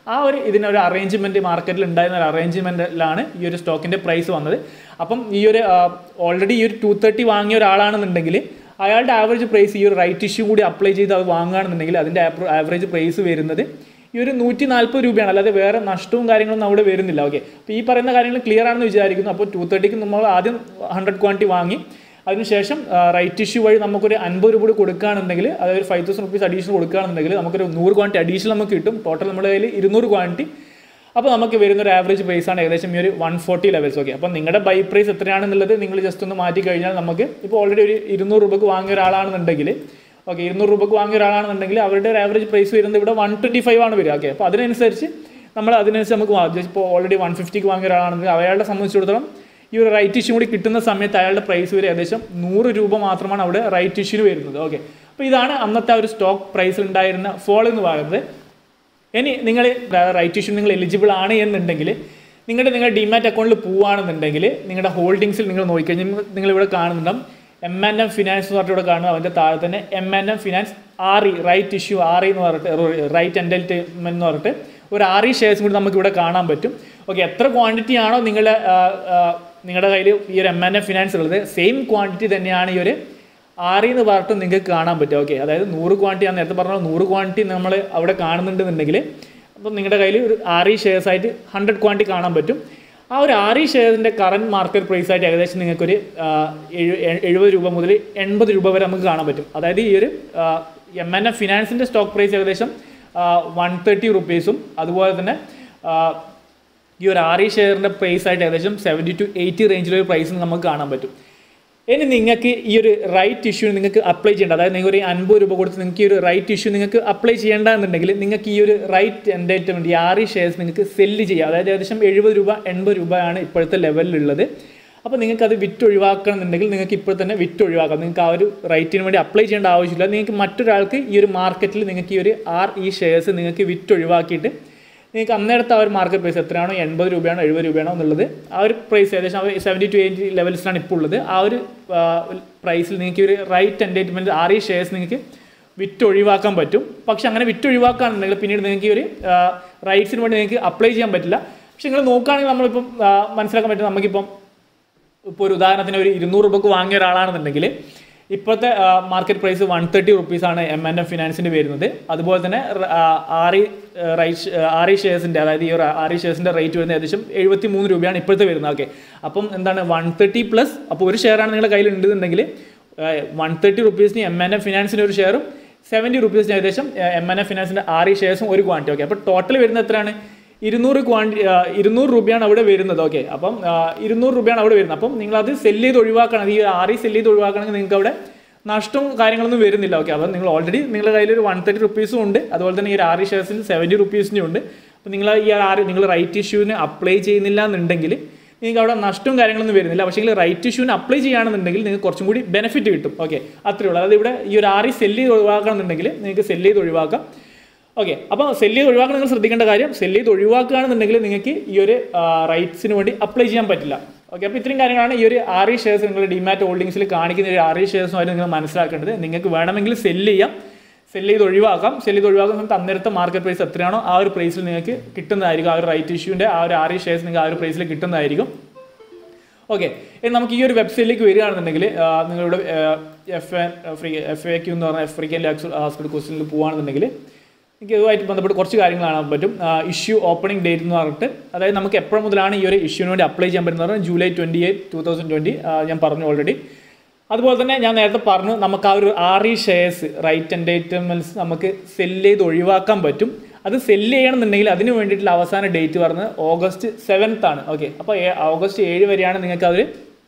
ആ ഒരു ഇതിനൊരു അറേഞ്ച്മെൻറ്റ് മാർക്കറ്റിൽ ഉണ്ടായിരുന്ന ഒരു അറേഞ്ച്മെൻറ്റിലാണ് ഈ ഒരു സ്റ്റോക്കിൻ്റെ പ്രൈസ് വന്നത് അപ്പം ഈ ഒരു ഓൾറെഡി ഈ ഒരു ടു തേർട്ടി വാങ്ങിയ ഒരാളാണെന്നുണ്ടെങ്കിൽ അയാളുടെ ആവറേജ് പ്രൈസ് ഈ ഒരു റൈറ്റ് ഇഷ്യൂ കൂടി അപ്ലൈ ചെയ്ത് അത് വാങ്ങുകയാണെന്നുണ്ടെങ്കിൽ അതിൻ്റെ ആവറേജ് പ്രൈസ് വരുന്നത് ഈ ഒരു നൂറ്റി നാൽപ്പത് രൂപയാണ് അല്ലാതെ വേറെ നഷ്ടവും കാര്യങ്ങളൊന്നും അവിടെ വരുന്നില്ല ഓക്കെ അപ്പോൾ ഈ പറയുന്ന കാര്യങ്ങൾ ക്ലിയർ ആണെന്ന് വിചാരിക്കുന്നു അപ്പോൾ ടു തേർട്ടിക്ക് നമ്മൾ ആദ്യം ഹൺഡ്രഡ് ക്വാണ്ടിറ്റി വാങ്ങി അതിനുശേഷം റൈറ്റ് ഇഷ്യൂ വഴി നമുക്കൊരു അൻപത് രൂപ കൂടി കൊടുക്കുകയാണെന്നുണ്ടെങ്കിൽ അതായത് ഫൈവ് തൗസൻഡ് റുപ്പീസ് അഡീഷണൽ കൊടുക്കുകയാണെന്നുണ്ടെങ്കിൽ നമുക്കൊരു നൂറ് ക്വാണ്ടിറ്റി അഡീഷണൽ നമുക്ക് കിട്ടും ടോട്ടൽ നമ്മുടെ കയ്യിൽ ഇരുന്നൂറ് ക്വാണ്ടിറ്റി അപ്പോൾ നമുക്ക് വരുന്ന ഒരു ആവറേജ് പ്രൈസ് ആണ് ഏകദേശം ഈ ഒരു വൺ ഫോർട്ടി ലെവൽസ് ഓക്കെ അപ്പോൾ നിങ്ങളുടെ ബൈ പ്രൈസ് എത്രയാണെന്നുള്ളത് നിങ്ങൾ ജസ്റ്റ് ഒന്ന് മാറ്റി കഴിഞ്ഞാൽ നമുക്ക് ഇപ്പോൾ ഓൾറെഡി ഒരു ഇരുന്നൂറ് രൂപക്ക് വാങ്ങിയ ഒരാളാണെന്നുണ്ടെങ്കിൽ ഓക്കെ ഇരുന്നൂറ് രൂപക്ക് വാങ്ങിയ ഒരാളാണെന്നുണ്ടെങ്കിൽ അവരുടെ ഒരു ആവറേജ് പ്രൈസ് വരുന്നത് ഇവിടെ വൺ ട്വൻറ്റി ഫൈവ് ആണ് വരിക ഓക്കെ അപ്പോൾ അതിനനുസരിച്ച് നമ്മൾ അതിനനുസരിച്ച് നമുക്ക് വാ- ഇപ്പോൾ ഓൾറെഡി വൺ ഫിഫ്റ്റിക്ക് വാങ്ങിയ ഒരാളാണെങ്കിൽ അയാളെ സംബന്ധിച്ചിടത്തോളം ഈ ഒരു റൈറ്റ് ഇഷ്യൂ കൂടി കിട്ടുന്ന സമയത്ത് അയാളുടെ പ്രൈസ് വരെ ഏകദേശം നൂറ് രൂപ മാത്രമാണ് അവിടെ റൈറ്റ് ഇഷ്യൂന് വരുന്നത് ഓക്കെ അപ്പോൾ ഇതാണ് അന്നത്തെ ആ ഒരു സ്റ്റോക്ക് പ്രൈസിൽ ഉണ്ടായിരുന്ന ഫോൾ എന്ന് പറയുന്നത് ഇനി നിങ്ങൾ റൈറ്റ് ഇഷ്യൂ നിങ്ങൾ എലിജിബിൾ ആണ് എന്നുണ്ടെങ്കിൽ നിങ്ങളുടെ നിങ്ങളുടെ ഡിമാറ്റ് അക്കൗണ്ടിൽ പോവുകയാണെന്നുണ്ടെങ്കിൽ നിങ്ങളുടെ ഹോൾഡിങ്സിൽ നിങ്ങൾ നോക്കിക്കഴിഞ്ഞാൽ നിങ്ങൾ ഇവിടെ കാണുന്നുണ്ടാവും എം ആൻഡ് എം ഫിനാൻസ് എന്ന് പറഞ്ഞിട്ട് ഇവിടെ കാണുന്നത് അതിൻ്റെ താഴെ തന്നെ M and M finance R E right issue R E എന്ന് പറഞ്ഞിട്ട് റൈറ്റ് എൻറ്റൽമെൻറ്റ് എന്ന് പറഞ്ഞിട്ട് ഒരു ആർ ഇ ഷെയർസും കൂടി നമുക്ക് ഇവിടെ കാണാൻ പറ്റും ഓക്കെ എത്ര ക്വാണ്ടിറ്റി ആണോ നിങ്ങളുടെ ആ, ആ, നിങ്ങളുടെ കയ്യിൽ ഈ ഒരു എം ആൻഡ് എം ഫിനാൻസ് ഉള്ളത് സെയിം ക്വാണ്ടിറ്റി തന്നെയാണ് ഈ ഒരു ആറി എന്ന് പറഞ്ഞിട്ട് നിങ്ങൾക്ക് കാണാൻ പറ്റും ഓക്കെ അതായത് നൂറ് ക്വാണ്ടിറ്റി ഞാൻ നേരത്തെ പറഞ്ഞ നൂറ് ക്വാണ്ടിറ്റി നമ്മൾ അവിടെ കാണുന്നുണ്ടെന്നുണ്ടെങ്കിൽ അപ്പം നിങ്ങളുടെ കയ്യിൽ ഒരു ആറി ഷെയർസ് ആയിട്ട് ഹൺഡ്രഡ് ക്വാണ്ടിറ്റി കാണാൻ പറ്റും ആ ഒരു ആറി ഷെയറിൻ്റെ കറണ്ട് മാർക്കറ്റ് പ്രൈസ് ആയിട്ട് ഏകദേശം നിങ്ങൾക്കൊരു ആ, എഴു- എ- എഴുപത് രൂപ മുതൽ എൺപത് രൂപ വരെ നമുക്ക് കാണാൻ പറ്റും അതായത് ഈ ഒരു എം എൻ എഫ് ഫിനാൻസിൻ്റെ സ്റ്റോക്ക് പ്രൈസ് ഏകദേശം വൺ തേർട്ടി റുപ്പീസും അതുപോലെ തന്നെ ആ, ഈ ഒരു ആറി ഷെയറിൻ്റെ പ്രൈസ് ആയിട്ട് ഏകദേശം സെവൻറ്റി ടു എയ്റ്റി റേഞ്ചിലൊരു പ്രൈസ് നമുക്ക് കാണാൻ പറ്റും ഇനി നിങ്ങൾക്ക് ഈ ഒരു റൈറ്റ് ഇഷ്യൂ നിങ്ങൾക്ക് അപ്ലൈ ചെയ്യേണ്ട അതായത് നിങ്ങൾ ഒരു അൻപത് രൂപ കൊടുത്ത് നിങ്ങൾക്ക് ഈ ഒരു റൈറ്റ് ഇഷ്യൂ നിങ്ങൾക്ക് അപ്ലൈ ചെയ്യേണ്ടതെന്നുണ്ടെങ്കിൽ നിങ്ങൾക്ക് ഈ ഒരു റൈറ്റ് എൻറ്റൈറ്റ്മെൻറ്റ് ഈ ആറ് ഷെയർസ് നിങ്ങൾക്ക് സെല്ല് ചെയ്യാം അതായത് ഏകദേശം എഴുപത് രൂപ എൺപത് രൂപയാണ് ഇപ്പോഴത്തെ ലെവലിലുള്ളത് അപ്പോൾ നിങ്ങൾക്ക് അത് വിറ്റ് ഒഴിവാക്കണം എന്നുണ്ടെങ്കിൽ നിങ്ങൾക്ക് ഇപ്പോൾ തന്നെ വിറ്റ് ഒഴിവാക്കാം നിങ്ങൾക്ക് ആ ഒരു റൈറ്റിന് വേണ്ടി അപ്ലൈ ചെയ്യേണ്ട ആവശ്യമില്ല നിങ്ങൾക്ക് മറ്റൊരാൾക്ക് ഈ ഒരു മാർക്കറ്റിൽ നിങ്ങൾക്ക് ഈ ഒരു ആർ ഈ ഷെയർസ് നിങ്ങൾക്ക് വിറ്റ് ഒഴിവാക്കിയിട്ട് നിങ്ങൾക്ക് അന്നേരത്തെ ആ ഒരു മാർക്കറ്റ് പ്രൈസ് എത്രയാണോ എൺപത് രൂപയാണോ എഴുപത് രൂപയാണോ എന്നുള്ളത് ആ ഒരു പ്രൈസ് ഏകദേശം സെവൻറ്റി ടു എയ്റ്റി ലെവൽസിലാണ് ഇപ്പോൾ ഉള്ളത് ആ ഒരു പ്രൈസിൽ നിങ്ങൾക്ക് ഈ ഒരു right entitlement R E shares നിങ്ങൾക്ക് വിറ്റ് ഒഴിവാക്കാൻ പറ്റും പക്ഷെ അങ്ങനെ വിറ്റ് ഒഴിവാക്കുകയാണെന്നുണ്ടെങ്കിൽ പിന്നീട് നിങ്ങൾക്ക് ഈ ഒരു റൈറ്റ്സിന് വേണ്ടി നിങ്ങൾക്ക് അപ്ലൈ ചെയ്യാൻ പറ്റില്ല പക്ഷെ നിങ്ങൾ നോക്കുകയാണെങ്കിൽ നമ്മളിപ്പം ആ, മനസ്സിലാക്കാൻ പറ്റും നമുക്കിപ്പം ഇപ്പോൾ ഒരു ഉദാഹരണത്തിന് ഒരു ഇരുന്നൂറ് രൂപക്ക് വാങ്ങിയ ഒരാളാണെന്നുണ്ടെങ്കിൽ ഇപ്പോഴത്തെ മാർക്കറ്റ് പ്രൈസ് വൺ തേർട്ടി റുപ്പീസാണ് എം എൻ എം ഫിനാൻസിന് വരുന്നത് അതുപോലെ തന്നെ ആറി റൈറ്റ് ആറി ഷെയർസിൻ്റെ അതായത് ഈ ഒരു ആറി ഷെയർസിൻ്റെ റേറ്റ് വരുന്നത് ഏകദേശം എഴുപത്തി മൂന്ന് രൂപയാണ് ഇപ്പോഴത്തെ വരുന്നത് ഓക്കെ അപ്പം എന്താണ് വൺ തേർട്ടി പ്ലസ് അപ്പോൾ ഒരു ഷെയറാണ് നിങ്ങളുടെ കയ്യിൽ ഉണ്ടെന്നുണ്ടെങ്കിൽ വൺ തേർട്ടി റുപ്പീസിന് എം എൻ എം ഫിനാൻസിന് ഒരു ഷെയറും സെവൻറ്റി റുപ്പീസിന് ഏകദേശം എം എൻ എം ഫിനാൻസിൻ്റെ ആറി ഷെയർസും ഒരു ക്വാണ്ടിറ്റി ഓക്കെ അപ്പോൾ ടോട്ടൽ വരുന്നത് എത്രയാണ് ഇരുന്നൂറ് ക്വാണ്ടി ഇരുന്നൂറ് രൂപയാണ് അവിടെ വരുന്നത് ഓക്കെ അപ്പം ആ, ഇരുന്നൂറ് രൂപയാണ് അവിടെ വരുന്നത് അപ്പം നിങ്ങൾ അത് സെല്ല് ചെയ്ത് ഒഴിവാക്കണം ഈ ആറി സെല്ല് ചെയ്ത് ഒഴിവാക്കണമെങ്കിൽ നിങ്ങൾക്ക് അവിടെ നഷ്ടവും കാര്യങ്ങളൊന്നും വരുന്നില്ല ഓക്കെ അപ്പം നിങ്ങൾ ഓൾറെഡി നിങ്ങളുടെ കയ്യിൽ ഒരു വൺ തേർട്ടി റുപ്പീസും ഉണ്ട് അതുപോലെ തന്നെ ഈ ഒരു ആറി ഷെയർസിൽ സെവൻറ്റി റുപ്പീസിനും ഉണ്ട് അപ്പം നിങ്ങൾ ഈ ആറ് നിങ്ങൾ റൈറ്റ് ഇഷ്യൂവിന് അപ്ലൈ ചെയ്യുന്നില്ല എന്നുണ്ടെങ്കിൽ നിങ്ങൾക്ക് അവിടെ നഷ്ടവും കാര്യങ്ങളൊന്നും വരുന്നില്ല പക്ഷേ റൈറ്റ് ഇഷ്യൂവിന് അപ്ലൈ ചെയ്യുകയാണെന്നുണ്ടെങ്കിൽ നിങ്ങൾക്ക് കുറച്ചും കൂടി ബെനിഫിറ്റ് കിട്ടും ഓക്കെ അത്രേ ഉള്ളൂ അതായത് ഇവിടെ ഈ ഒരു ആറി സെല്ല് ചെയ്ത് ഒഴിവാക്കണമെന്നുണ്ടെങ്കിൽ നിങ്ങൾക്ക് സെല്ല് ചെയ്ത് ഒഴിവാക്കാം ഓക്കെ അപ്പോൾ സെല്ല് ചെയ്ത് ഒഴിവാക്കാൻ നിങ്ങൾ ശ്രദ്ധിക്കേണ്ട കാര്യം സെല്ല് ചെയ്ത് ഒഴിവാക്കുകയാണെന്നുണ്ടെങ്കിൽ നിങ്ങൾക്ക് ഈ ഒരു റൈറ്റ്സിന് വേണ്ടി അപ്ലൈ ചെയ്യാൻ പറ്റില്ല ഓക്കെ അപ്പോൾ ഇത്രയും കാര്യങ്ങളാണ് ഈ ഒരു ആറി ഷെയർസ് നിങ്ങൾ ഡിമാറ്റ് ഹോൾഡിംഗ്സിൽ കാണിക്കുന്ന ഒരു ആറി ഷെയർസുമായിട്ട് നിങ്ങൾ മനസ്സിലാക്കേണ്ടത് നിങ്ങൾക്ക് വേണമെങ്കിൽ സെല്ല് ചെയ്യാം സെല്ല് ചെയ്ത് ഒഴിവാക്കാം സെല്ല് ചെയ്ത് ഒഴിവാക്കുന്ന സമയത്ത് അന്നേരത്തെ മാർക്കറ്റ് പ്രൈസ് എത്രയാണോ ആ ഒരു പ്രൈസിൽ നിങ്ങൾക്ക് കിട്ടുന്നതായിരിക്കും ആ ഒരു റൈറ്റ് ഇഷ്യൂവിൻ്റെ ആ ഒരു ആറി ഷെയർസ് നിങ്ങൾക്ക് ആ ഒരു പ്രൈസിൽ കിട്ടുന്നതായിരിക്കും ഓക്കെ ഇനി നമുക്ക് ഈ ഒരു വെബ്സൈറ്റിലേക്ക് വരികയാണെന്നുണ്ടെങ്കിൽ ആ, നിങ്ങളുടെ F N free F A Q എന്ന് പറഞ്ഞ ആഫ്രിക്കൻ ആസ്കഡ് ക്വസ്റ്റിനിൽ പോകുകയാണെന്നുണ്ടെങ്കിൽ എനിക്ക് ഇതുമായിട്ട് ബന്ധപ്പെട്ട് കുറച്ച് കാര്യങ്ങൾ കാണാൻ പറ്റും ഇഷ്യൂ ഓപ്പണിംഗ് ഡേറ്റ് എന്ന് പറഞ്ഞിട്ട് അതായത് നമുക്ക് എപ്പോഴും മുതലാണ് ഈ ഒരു ഇഷ്യൂവിന് വേണ്ടി അപ്ലൈ ചെയ്യാൻ പറ്റുന്നത് പറഞ്ഞാൽ July twenty eight two thousand twenty ഞാൻ പറഞ്ഞു ഓൾറെഡി അതുപോലെ തന്നെ ഞാൻ നേരത്തെ പറഞ്ഞു നമുക്ക് ആ ഒരു R E shares right entitlements നമുക്ക് സെല്ല് ചെയ്ത് ഒഴിവാക്കാൻ പറ്റും അത് സെല്ല് ചെയ്യണമെന്നുണ്ടെങ്കിൽ അതിന് വേണ്ടിയിട്ടുള്ള അവസാന ഡേറ്റ് പറഞ്ഞത് ഓഗസ്റ്റ് സെവൻത്ത് ആണ് ഓക്കെ അപ്പോൾ ഓഗസ്റ്റ് ഏഴ് വരെയാണ് നിങ്ങൾക്ക് അവർ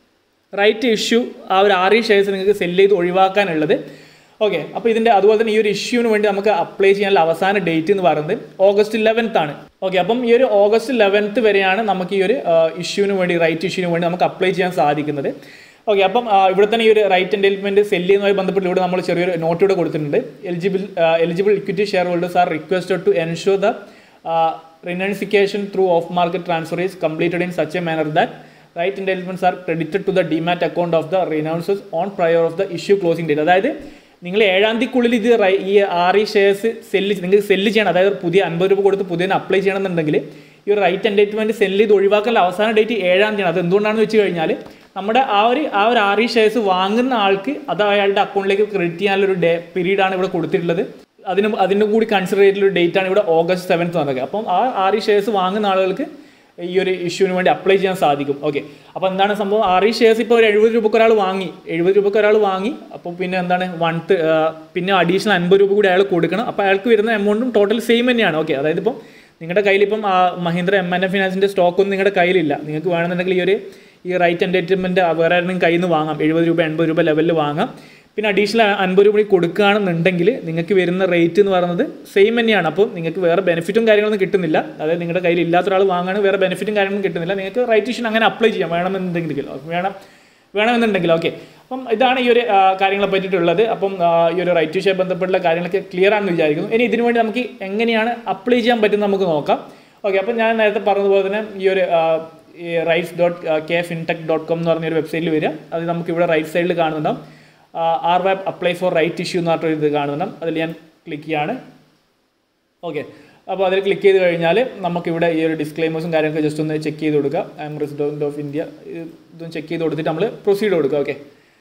റൈറ്റ് ഇഷ്യൂ ആ ഒരു ആർ ഇ ഷെയർസ് നിങ്ങൾക്ക് സെല്ല് ചെയ്ത് ഒഴിവാക്കാനുള്ളത് ഓക്കെ അപ്പോൾ ഇതിൻ്റെ അതുപോലെ തന്നെ ഈ ഒരു ഇഷ്യൂവിന് വേണ്ടി നമുക്ക് അപ്ലൈ ചെയ്യാനുള്ള അവസാന ഡേറ്റ് എന്ന് പറയുന്നത് ഓഗസ്റ്റ് ഇലവൻത്ത് ആണ് ഓക്കെ അപ്പം ഈ ഒരു ഓഗസ്റ്റ് ഇലവൻത്ത് വരെയാണ് നമുക്ക് ഈ ഒരു ഇഷ്യൂവിന് വേണ്ടി റൈറ്റ് ഇഷ്യൂവിന് വേണ്ടി നമുക്ക് അപ്ലൈ ചെയ്യാൻ സാധിക്കുന്നത് ഓക്കെ അപ്പം ആ, ഇവിടെ തന്നെ ഈ ഒരു റൈറ്റ് എൻഡൽമെൻറ്റ് സെല്ല് ചെയ്യുന്നതുമായി ബന്ധപ്പെട്ട് ഇവിടെ നമ്മൾ ചെറിയൊരു നോട്ട് ഇവിടെ കൊടുത്തിട്ടുണ്ട് eligible eligible equity share holders are requested to ensure the renunciation through off market transfer is completed in such a manner that right entitlements are credited to the demat account of the renouncers on prior of the issue closing date അതായത് നിങ്ങൾ ഏഴാം തീയതിക്കുള്ളിൽ ഇത് റൈ- ഈ ആറ് ഈ shares cell നിങ്ങൾക്ക് cell ചെയ്യണം അതായത് പുതിയ അൻപത് രൂപ കൊടുത്ത് പുതിയതിന് അപ്ലൈ ചെയ്യണമെന്നുണ്ടെങ്കിൽ ഈ ഒരു റൈറ്റ് എൻഡേറ്റ്മെൻറ്റ് സെല്ല് ചെയ്ത് ഒഴിവാക്കാനുള്ള അവസാന ഡേറ്റ് ഏഴാം തീയതിയാണ് അത് എന്തുകൊണ്ടാണെന്ന് വെച്ച് കഴിഞ്ഞാൽ നമ്മുടെ ആ ഒരു ആ ഒരു ആറ് ഷെയർസ് വാങ്ങുന്ന ആൾക്ക് അത് അയാളുടെ അക്കൗണ്ടിലേക്ക് ക്രെഡിറ്റ് ചെയ്യാനുള്ള ഒരു ഡേ പീരീഡാണ് ഇവിടെ കൊടുത്തിട്ടുള്ളത് അതിന് അതിനും കൂടി കൺസിഡർ ചെയ്തിട്ടുള്ള ഒരു ഡേറ്റ് ആണ് ഇവിടെ ഓഗസ്റ്റ് സെവൻത്ത് വന്നത് അപ്പം ആ ആറ് ഷെയർസ് വാങ്ങുന്ന ആളുകൾക്ക് ഈ ഒരു ഇഷ്യൂവിന് വേണ്ടി അപ്ലൈ ചെയ്യാൻ സാധിക്കും ഓക്കെ അപ്പോൾ എന്താണ് സംഭവം ആറ് ഷെയർസ് ഇപ്പോൾ ഒരു എഴുപത് രൂപക്ക് ഒരാൾ വാങ്ങി എഴുപത് രൂപക്ക് ഒരാൾ വാങ്ങി അപ്പോൾ പിന്നെ എന്താണ് വൺ പിന്നെ അഡീഷണൽ അൻപത് രൂപ കൂടി അയാൾ കൊടുക്കണം അപ്പോൾ അയാൾക്ക് വരുന്ന എമൗണ്ടും ടോട്ടൽ സെയിം തന്നെയാണ് ഓക്കെ അതായത് ഇപ്പം നിങ്ങളുടെ കയ്യിൽ ഇപ്പം ആ മഹീന്ദ്ര എം എൻ എ ഫിനാൻസിൻ്റെ സ്റ്റോക്കൊന്നും നിങ്ങളുടെ കയ്യിലില്ല നിങ്ങൾക്ക് വേണമെന്നുണ്ടെങ്കിൽ ഈ ഒരു ഈ റൈറ്റ് എൻറ്റർടൈൻമെൻറ്റ് വേറെ ആരുടെയും കയ്യിൽ നിന്ന് വാങ്ങാം എഴുപത് രൂപ എൺപത് രൂപ ലെവലിൽ വാങ്ങാം പിന്നെ അഡീഷണൽ അൻപത് രൂപ കൂടി കൊടുക്കുകയാണെന്നുണ്ടെങ്കിൽ നിങ്ങൾക്ക് വരുന്ന റേറ്റ് എന്ന് പറയുന്നത് സെയിം തന്നെയാണ് അപ്പോൾ നിങ്ങൾക്ക് വേറെ ബെനിഫിറ്റും കാര്യങ്ങളൊന്നും കിട്ടുന്നില്ല അതായത് നിങ്ങളുടെ കയ്യിൽ ഇല്ലാത്ത ഒരാൾ വാങ്ങുകയാണെങ്കിൽ വേറെ ബെനിഫിറ്റും കാര്യങ്ങളൊന്നും കിട്ടുന്നില്ല നിങ്ങൾക്ക് റൈറ്റ് ഇഷ്യൂ അങ്ങനെ അപ്ലൈ ചെയ്യാം വേണമെന്നുണ്ടെങ്കിൽ വേണം വേണമെന്നുണ്ടെങ്കിൽ ഓക്കെ അപ്പം ഇതാണ് ഈ ഒരു ആ, കാര്യങ്ങളെ പറ്റിയിട്ടുള്ളത് അപ്പം ആ, ഈ ഒരു റൈറ്റ് ഇഷ്യൂ ബന്ധപ്പെട്ടുള്ള കാര്യങ്ങളൊക്കെ ക്ലിയർ ആണെന്ന് വിചാരിക്കുന്നു ഇനി ഇതിനു വേണ്ടി നമുക്ക് എങ്ങനെയാണ് അപ്ലൈ ചെയ്യാൻ പറ്റുന്നത് നമുക്ക് നോക്കാം ഓക്കെ അപ്പം ഞാൻ നേരത്തെ പറഞ്ഞതുപോലെ തന്നെ ഈ ഒരു ആ, ഈ rights dot K fintech dot com എന്ന് പറഞ്ഞ ഒരു വെബ്സൈറ്റിൽ വരിക അത് നമുക്ക് ഇവിടെ റൈറ്റ് സൈഡിൽ കാണുന്നുണ്ടാവും ആർ വാപ്പ് അപ്ലൈ ഫോർ റൈറ്റ് ഇഷ്യൂ എന്ന് പറഞ്ഞിട്ട് ഇത് കാണുന്നുണ്ടാവും അതിൽ ഞാൻ ക്ലിക്ക് ചെയ്യാണ് ഓക്കെ അപ്പോൾ അതിൽ ക്ലിക്ക് ചെയ്ത് കഴിഞ്ഞാൽ നമുക്കിവിടെ ഈ ഒരു ഡിസ്ക്ലൈമേഴ്സും കാര്യങ്ങളൊക്കെ ജസ്റ്റ് ഒന്ന് ചെക്ക് ചെയ്ത് കൊടുക്കുക I am resident of India ഇതും ചെക്ക് ചെയ്ത് കൊടുത്തിട്ട് നമ്മൾ പ്രൊസീഡ് കൊടുക്കുക ഓക്കെ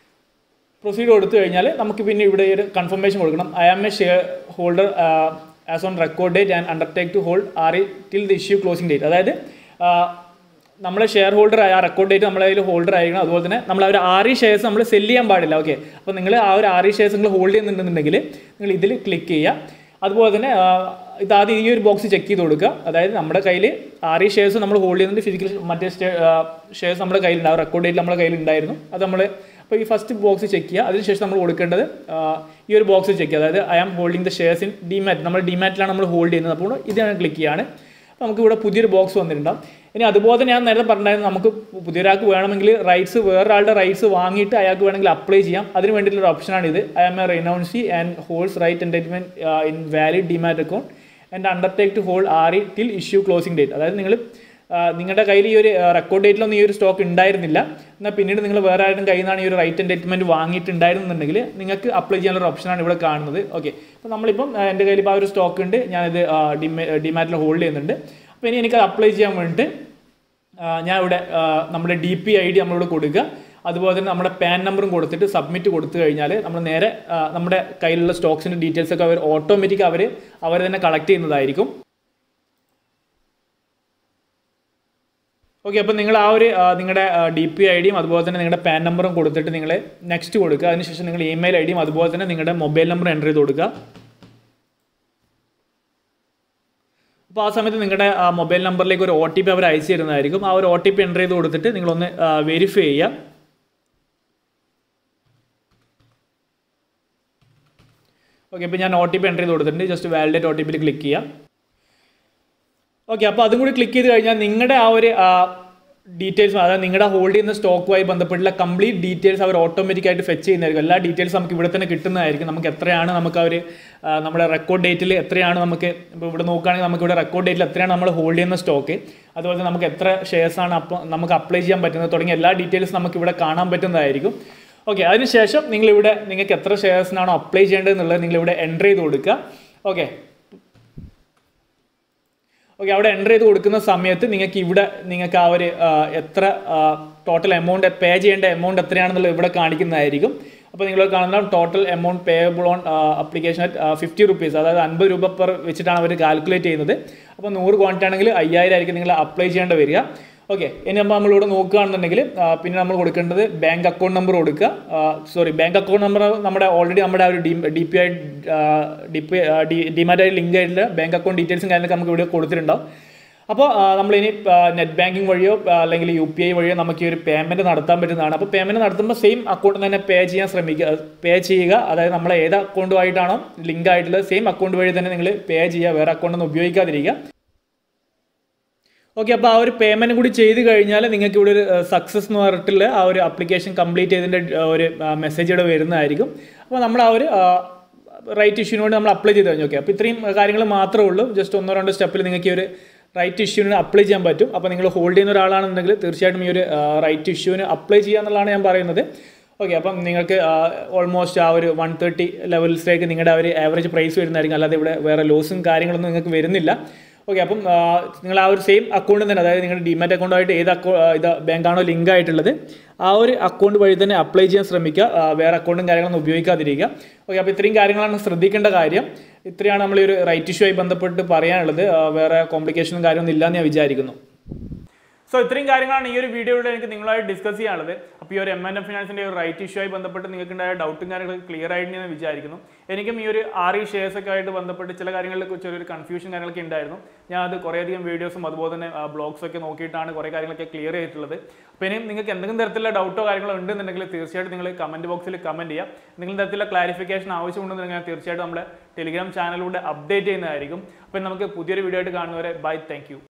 പ്രൊസീഡ് കൊടുത്തു കഴിഞ്ഞാൽ നമുക്ക് പിന്നെ ഇവിടെ ഒരു കൺഫർമേഷൻ കൊടുക്കണം I am a share holder as on record date and undertake to hold R E till the issue closing date അതായത് ആ, നമ്മളെ ഷെയർ ഹോൾഡർ ആ റെക്കോർഡ് ഡേറ്റ് നമ്മളെ കയ്യിൽ ഹോൾഡർ ആയിരിക്കണം അതുപോലെ തന്നെ നമ്മൾ ആ ഒരു ആറ് ഷെയർസ് നമ്മൾ സെല് ചെയ്യാൻ പാടില്ല ഓക്കെ അപ്പോൾ നിങ്ങൾ ആ ഒരു ആറ് ഷെയർസ് നിങ്ങൾ ഹോൾഡ് ചെയ്യുന്നുണ്ടെന്നുണ്ടെങ്കിൽ നിങ്ങൾ ഇതിൽ ക്ലിക്ക് ചെയ്യുക അതുപോലെ തന്നെ ആ, ഇത് ആദ്യം ഈ ഒരു ബോക്സ് ചെക്ക് ചെയ്ത് കൊടുക്കുക അതായത് നമ്മുടെ കയ്യിൽ ആറ് ഷെയർസ് നമ്മൾ ഹോൾഡ് ചെയ്യുന്നുണ്ട് ഫിസിക്കൽ മറ്റേ ഷെയർസ് നമ്മുടെ കയ്യിലുണ്ടാവും റെക്കോർഡ് ഡേറ്റ് നമ്മുടെ കയ്യിലുണ്ടായിരുന്നു അത് നമ്മൾ അപ്പോൾ ഈ ഫസ്റ്റ് ബോക്സ് ചെക്ക് ചെയ്യുക അതിനുശേഷം നമ്മൾ കൊടുക്കേണ്ടത് ആ, ഈ ഒരു ബോക്സ് ചെക്ക് ചെയ്യുക അതായത് I am holding the shares in demat നമ്മൾ ഡിമാറ്റിലാണ് നമ്മൾ ഹോൾഡ് ചെയ്യുന്നത് അപ്പോൾ ഇതാണ് ക്ലിക്ക് ചെയ്യാണ് അപ്പോൾ നമുക്ക് ഇവിടെ പുതിയൊരു ബോക്സ് വന്നിട്ടുണ്ടാവും ഇനി അതുപോലെ തന്നെ ഞാൻ നേരത്തെ പറഞ്ഞായിരുന്നു നമുക്ക് പുതിയൊരാൾക്ക് വേണമെങ്കിൽ റൈറ്റ്സ് വേറൊരാളുടെ റൈറ്റ്സ് വാങ്ങിയിട്ട് അയാൾക്ക് വേണമെങ്കിൽ അപ്ലൈ ചെയ്യാം അതിന് വേണ്ടിയിട്ടുള്ള ഓപ്ഷനാണ് ഇത് I am a renouncee and holds right entitlement in valid demat account and undertake to hold R E till issue closing date അതായത് നിങ്ങൾ നിങ്ങളുടെ കയ്യിൽ ഈ ഒരു റെക്കോർഡ് ഡേറ്റിലൊന്നും ഈ ഒരു സ്റ്റോക്ക് ഉണ്ടായിരുന്നില്ല എന്നാൽ പിന്നീട് നിങ്ങൾ വേറെ ആരുടെയും കയ്യിൽ നിന്നാണ് ഈ ഒരു റൈറ്റ് എൻറ്റൈറ്റ്മെൻറ്റ് വാങ്ങിയിട്ടുണ്ടായിരുന്നുണ്ടെങ്കിൽ നിങ്ങൾക്ക് അപ്ലൈ ചെയ്യാനുള്ള ഒരു ഓപ്ഷനാണ് ഇവിടെ കാണുന്നത് ഓക്കെ അപ്പോൾ നമ്മളിപ്പം ആ, എൻ്റെ കയ്യിൽ ഇപ്പോൾ ആ ഒരു സ്റ്റോക്ക് ഉണ്ട് ഞാനിത് ഡിമേ ഡിമാറ്റിൽ ഹോൾഡ് ചെയ്യുന്നുണ്ട് അപ്പോൾ ഇനി എനിക്കത് അപ്ലൈ ചെയ്യാൻ വേണ്ടിയിട്ട് ആ, ഞാൻ ഇവിടെ ആ, നമ്മുടെ ഡി പി ഐ ഡി നമ്മളിവിടെ കൊടുക്കുക അതുപോലെ തന്നെ നമ്മുടെ പാൻ നമ്പറും കൊടുത്തിട്ട് സബ്മിറ്റ് കൊടുത്തു കഴിഞ്ഞാൽ നമ്മൾ നേരെ ആ, നമ്മുടെ കയ്യിലുള്ള സ്റ്റോക്സിൻ്റെ ഡീറ്റെയിൽസ് ഒക്കെ അവർ ഓട്ടോമാറ്റിക് അവർ അവർ തന്നെ കളക്ട് ചെയ്യുന്നതായിരിക്കും ഓക്കെ അപ്പോൾ നിങ്ങൾ ആ ഒരു ആ, നിങ്ങളുടെ ഡി പി ഐ ഡിയും അതുപോലെ തന്നെ നിങ്ങളുടെ പാൻ നമ്പറും കൊടുത്തിട്ട് നിങ്ങൾ നെക്സ്റ്റ് കൊടുക്കുക അതിനുശേഷം നിങ്ങൾ ഇമെയിൽ ഐ ഡിയും അതുപോലെ തന്നെ നിങ്ങളുടെ മൊബൈൽ നമ്പർ എൻ്റർ ചെയ്ത് കൊടുക്കുക അപ്പോൾ ആ സമയത്ത് നിങ്ങളുടെ ആ മൊബൈൽ നമ്പറിലേക്ക് ഒരു ഒ ടി പി അവർ അയച്ചു തരുന്നതായിരിക്കും ആ ഒരു ഒ ടി പി എൻ്റർ ചെയ്ത് കൊടുത്തിട്ട് നിങ്ങളൊന്ന് വെരിഫൈ ചെയ്യുക ഓക്കെ ഇപ്പോൾ ഞാൻ ഒ ടി പി എൻ്റർ ചെയ്ത് കൊടുത്തിട്ടുണ്ട് ജസ്റ്റ് വാലിഡേറ്റ് ഒ ടി പിയിൽ ക്ലിക്ക് ചെയ്യാം ഓക്കെ അപ്പോൾ അതും കൂടി ക്ലിക്ക് ചെയ്ത് കഴിഞ്ഞാൽ നിങ്ങളുടെ ആ ഒരു ഡീറ്റെയിൽസ് അതായത് നിങ്ങളുടെ ഹോൾഡ് ചെയ്യുന്ന സ്റ്റോക്കുമായി ബന്ധപ്പെട്ടുള്ള കംപ്ലീറ്റ് ഡീറ്റെയിൽസ് അവർ ഓട്ടോമാറ്റിക് ആയിട്ട് ഫെച്ച് ചെയ്യുന്നതായിരിക്കും എല്ലാ ഡീറ്റെയിൽസ് നമുക്ക് ഇവിടെ തന്നെ കിട്ടുന്നതായിരിക്കും നമുക്ക് എത്രയാണ് നമുക്ക് അവർ നമ്മുടെ റെക്കോർഡ് ഡേറ്റിൽ എത്രയാണ് നമുക്ക് ഇപ്പോൾ ഇവിടെ നോക്കുകയാണെങ്കിൽ നമുക്ക് ഇവിടെ റെക്കോർഡ് ഡേറ്റിൽ എത്രയാണ് നമ്മൾ ഹോൾഡ് ചെയ്യുന്ന സ്റ്റോക്ക് അതുപോലെ തന്നെ നമുക്ക് എത്ര ഷെയർസ് ആണ് അപ്പോൾ നമുക്ക് അപ്ലൈ ചെയ്യാൻ പറ്റുന്നത് തുടങ്ങിയ എല്ലാ ഡീറ്റെയിൽസ് നമുക്ക് ഇവിടെ കാണാൻ പറ്റുന്നതായിരിക്കും ഓക്കെ അതിനുശേഷം നിങ്ങളിവിടെ നിങ്ങൾക്ക് എത്ര ഷെയർസിനാണോ അപ്ലൈ ചെയ്യേണ്ടത് എന്നുള്ളത് നിങ്ങളിവിടെ എൻ്റർ ചെയ്ത് കൊടുക്കുക ഓക്കെ ഓക്കെ അവിടെ എൻ്റർ ചെയ്ത് കൊടുക്കുന്ന സമയത്ത് നിങ്ങൾക്ക് ഇവിടെ നിങ്ങൾക്ക് ആ ഒരു ആ, എത്ര ടോട്ടൽ എമൗണ്ട് പേ ചെയ്യേണ്ട എമൗണ്ട് എത്രയാണെന്നുള്ളത് ഇവിടെ കാണിക്കുന്നതായിരിക്കും അപ്പോൾ നിങ്ങൾ കാണുന്ന total amount payable on application at fifty rupees അതായത് അൻപത് രൂപ പെർ വെച്ചിട്ടാണ് അവർ കാൽക്കുലേറ്റ് ചെയ്യുന്നത് അപ്പോൾ നൂറ് ക്വാണ്ടിറ്റി ആണെങ്കിൽ അയ്യായിരം ആയിരിക്കും നിങ്ങൾ അപ്ലൈ ചെയ്യേണ്ടി വരിക ഓക്കെ ഇനി നമ്മൾ നമ്മളിവിടെ നോക്കുകയാണെന്നുണ്ടെങ്കിൽ ആ, പിന്നെ നമ്മൾ കൊടുക്കേണ്ടത് ബാങ്ക് അക്കൗണ്ട് നമ്പർ കൊടുക്കുക സോറി ബാങ്ക് അക്കൗണ്ട് നമ്പർ നമ്മുടെ ഓൾറെഡി നമ്മുടെ ആ ഒരു D D P I D P demat ആയി ലിങ്ക് ആയിട്ടുള്ള ബാങ്ക് അക്കൗണ്ട് ഡീറ്റെയിൽസും കാര്യങ്ങളൊക്കെ നമുക്ക് ഇവിടെ കൊടുത്തിട്ടുണ്ടാവും അപ്പോൾ നമ്മളിനി നെറ്റ് ബാങ്കിങ് വഴിയോ ആ, അല്ലെങ്കിൽ യു പി ഐ വഴിയോ നമുക്ക് ഈ ഒരു പേയ്മെൻറ്റ് നടത്താൻ പറ്റുന്നതാണ് അപ്പോൾ പേയ്മെൻറ്റ് നടത്തുമ്പോൾ സെയിം അക്കൗണ്ട് തന്നെ പേ ചെയ്യാൻ ശ്രമിക്കുക പേ ചെയ്യുക അതായത് നമ്മൾ ഏത് അക്കൗണ്ടുമായിട്ടാണോ ലിങ്ക് ആയിട്ടുള്ളത് സെയിം അക്കൗണ്ട് വഴി തന്നെ നിങ്ങൾ പേ ചെയ്യുക വേറെ അക്കൗണ്ടൊന്നും ഉപയോഗിക്കാതിരിക്കുക ഓക്കെ അപ്പോൾ ആ ഒരു പേയ്മെൻറ്റ് കൂടി ചെയ്ത് കഴിഞ്ഞാൽ നിങ്ങൾക്ക് ഇവിടെ ഒരു സക്സസ് എന്ന് പറഞ്ഞിട്ടുള്ള ആ ഒരു ആപ്ലിക്കേഷൻ കംപ്ലീറ്റ് ചെയ്തതിൻ്റെ ഒരു മെസ്സേജ് ഇവിടെ വരുന്നതായിരിക്കും അപ്പോൾ നമ്മൾ ആ ഒരു റൈറ്റ് ഇഷ്യൂവിന് വേണ്ടി നമ്മൾ അപ്ലൈ ചെയ്ത് കഴിഞ്ഞു ഓക്കെ അപ്പോൾ ഇത്രയും കാര്യങ്ങൾ മാത്രമേ ഉള്ളൂ ജസ്റ്റ് ഒന്നോ രണ്ടോ സ്റ്റെപ്പിൽ നിങ്ങൾക്ക് ഈ ഒരു റൈറ്റ് ഇഷ്യൂവിന് അപ്ലൈ ചെയ്യാൻ പറ്റും അപ്പോൾ നിങ്ങൾ ഹോൾഡ് ചെയ്യുന്ന ഒരാളാണെന്നുണ്ടെങ്കിൽ തീർച്ചയായിട്ടും ഈ ഒരു റൈറ്റ് ഇഷ്യൂവിന് അപ്ലൈ ചെയ്യുക എന്നുള്ളതാണ് ഞാൻ പറയുന്നത് ഓക്കെ അപ്പം നിങ്ങൾക്ക് ഓൾമോസ്റ്റ് ആ ഒരു വൺ തേർട്ടി ലെവൽസിലേക്ക് നിങ്ങളുടെ ആ ഒരു ആവറേജ് പ്രൈസ് വരുന്നതായിരിക്കും അല്ലാതെ ഇവിടെ വേറെ ലോസും കാര്യങ്ങളൊന്നും നിങ്ങൾക്ക് വരുന്നില്ല ഓക്കെ അപ്പം ആ, നിങ്ങൾ ആ ഒരു സെയിം അക്കൗണ്ട് തന്നെ അതായത് നിങ്ങളുടെ ഡിമാറ്റ് അക്കൗണ്ടായിട്ട് ഏത് അക്കൗ ഇത് ബാങ്കാണോ ലിങ്ക് ആയിട്ടുള്ളത് ആ ഒരു അക്കൗണ്ട് വഴി തന്നെ അപ്ലൈ ചെയ്യാൻ ശ്രമിക്കുക ആ, വേറെ അക്കൗണ്ടും കാര്യങ്ങളൊന്നും ഉപയോഗിക്കാതിരിക്കുക ഓക്കെ അപ്പോൾ ഇത്രയും കാര്യങ്ങളാണ് ശ്രദ്ധിക്കേണ്ട കാര്യം ഇത്രയാണ് നമ്മൾ ഈ ഒരു റൈറ്റ് ഇഷ്യൂ ആയി ബന്ധപ്പെട്ട് പറയാനുള്ളത് ആ, വേറെ കോംപ്ലിക്കേഷനും കാര്യമൊന്നും ഇല്ലയെന്ന് ഞാൻ വിചാരിക്കുന്നു സോ ഇത്രയും കാര്യങ്ങളാണ് ഈ ഒരു വീഡിയോയിലൂടെ എനിക്ക് നിങ്ങളായിട്ട് ഡിസ്കസ് ചെയ്യാനുള്ളത് അപ്പോൾ ഈ ഒരു എം എൻ എഫ് ഫിനാൻസിൻ്റെ ഒരു റൈറ്റ് ഇഷ്യൂ ആയി ബന്ധപ്പെട്ട് നിങ്ങൾക്ക് ഉണ്ടായ ഡൗട്ടും കാര്യങ്ങളൊക്കെ ക്ലിയർ ആയിട്ട് ഞാൻ വിചാരിക്കുന്നു എനിക്കും ഈ ഒരു ആർ ഇ ഷെയർസ് ഒക്കെ ആയിട്ട് ബന്ധപ്പെട്ട് ചില കാര്യങ്ങളിലെ കുറിച്ച് ഒരു കൺഫ്യൂഷൻ കാര്യങ്ങളൊക്കെ ഉണ്ടായിരുന്നു ഞാൻ അത് കുറേയധികം വീഡിയോസും അതുപോലെ തന്നെ ബ്ലോഗ്സ് ഒക്കെ നോക്കിയിട്ടാണ് കുറേ കാര്യങ്ങളൊക്കെ ക്ലിയർ ചെയ്തിട്ടുള്ളത് അപ്പോൾ ഇനിയും നിങ്ങൾക്ക് എന്തെങ്കിലും തരത്തിലുള്ള ഡൗട്ടോ കാര്യങ്ങളോ ഉണ്ടെന്നുണ്ടെങ്കിൽ തീർച്ചയായിട്ടും നിങ്ങൾ കമൻറ്റ് ബോക്സിൽ കമൻറ്റ് ചെയ്യുക എന്തെങ്കിലും തരത്തിലുള്ള ക്ലാരിഫിക്കേഷൻ ആവശ്യമുണ്ടെന്നുണ്ടെങ്കിൽ ഞാൻ തീർച്ചയായിട്ടും നമ്മുടെ ടെലിഗ്രാം ചാനലിലൂടെ അപ്ഡേറ്റ് ചെയ്യുന്നതായിരിക്കും അപ്പോൾ നമുക്ക് പുതിയൊരു വീഡിയോ ആയിട്ട് കാണുന്നവരെ ബൈ താങ്ക്